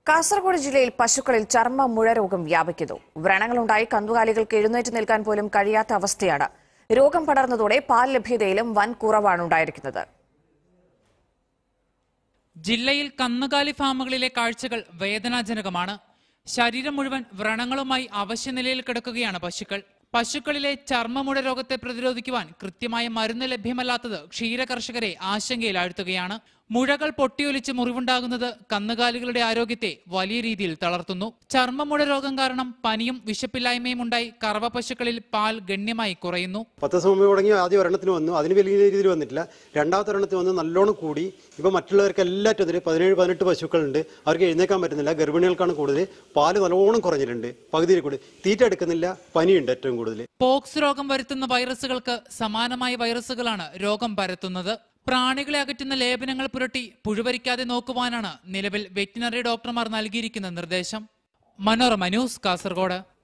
കാസർഗോഡ് ജില്ലയിൽ പശുക്കളിൽ ചർമ്മ മുഴ രോഗം വ്യാപിക്കുന്നു വ്രണങ്ങളുണ്ടായി കന്നുകാലികൾക്ക് എഴുന്നേറ്റ് നിൽക്കാൻ പോലും കഴിയാത്ത അവസ്ഥയാണ് രോഗം പടർന്നതോടെ പാൽ ലഭ്യതയിലും വൻ കുറവാണ് ഉണ്ടായിരിക്കുന്നത് ജില്ലയിൽ കന്നുകാലി ഫാമുകളിലെ കാഴ്ചകൾ വേദനാജനകമാണ് ശരീരം മുഴുവൻ വ്രണങ്ങളുമായി അവശ്യനിലയിൽ കിടക്കുകയാണ് പശുക്കൾ പശുക്കളിലെ ചർമ്മമുഴ രോഗത്തെ പ്രതിരോധിക്കുവാൻ കൃത്യമായ മരുന്ന് ലഭ്യമല്ലാത്തത് ക്ഷീര കർഷകരെ ആശങ്കയിലാഴ്ത്തുകയാണ് മുഴകൾ പൊട്ടിയൊലിച്ച് മുറിവുണ്ടാകുന്നത് കന്നുകാലികളുടെ ആരോഗ്യത്തെ വലിയ രീതിയിൽ തളർത്തുന്നു ചർമ്മമുഴ രോഗം കാരണം പനിയും വിശപ്പില്ലായ്മയും ഉണ്ടായി കറവ പശുക്കളിൽ പാൽ ഗണ്യമായി കുറയുന്നു പത്ത് ദിവസം മുമ്പ് തുടങ്ങി ആദ്യം ഒരെണ്ണത്തിന് വന്നു അതിന് വലിയ രീതിയിൽ വന്നിട്ടില്ല രണ്ടാമത്തെ ഒരെണ്ണത്തിന് വന്ന് നല്ലോണം കൂടി ഇപ്പൊ മറ്റുള്ളവർക്ക് എല്ലാറ്റും അതിൽ പതിനേഴ് പതിനെട്ട് പശുക്കളുണ്ട് അവർക്ക് എഴുന്നേക്കാൻ പറ്റുന്നില്ല ഗർഭിണികൾക്കാണ് കൂടുതൽ പാല് നല്ലോണം കുറഞ്ഞിട്ടുണ്ട് പകുതിയിൽ കൂടി തീറ്റ എടുക്കുന്നില്ല പനിയുണ്ട് ഏറ്റവും കൂടുതൽ പോക്സ് രോഗം വരുത്തുന്ന വൈറസുകൾക്ക് സമാനമായ വൈറസുകളാണ് രോഗം പരത്തുന്നത് പ്രാണികളെ അകറ്റുന്ന ലേപനങ്ങൾ പുരട്ടി പുഴുവരിക്കാതെ നോക്കുവാനാണ് നിലവിൽ വെറ്റിനറി ഡോക്ടർമാർ നൽകിയിരിക്കുന്ന നിർദ്ദേശം മനോരമ ന്യൂസ് കാസർഗോഡ്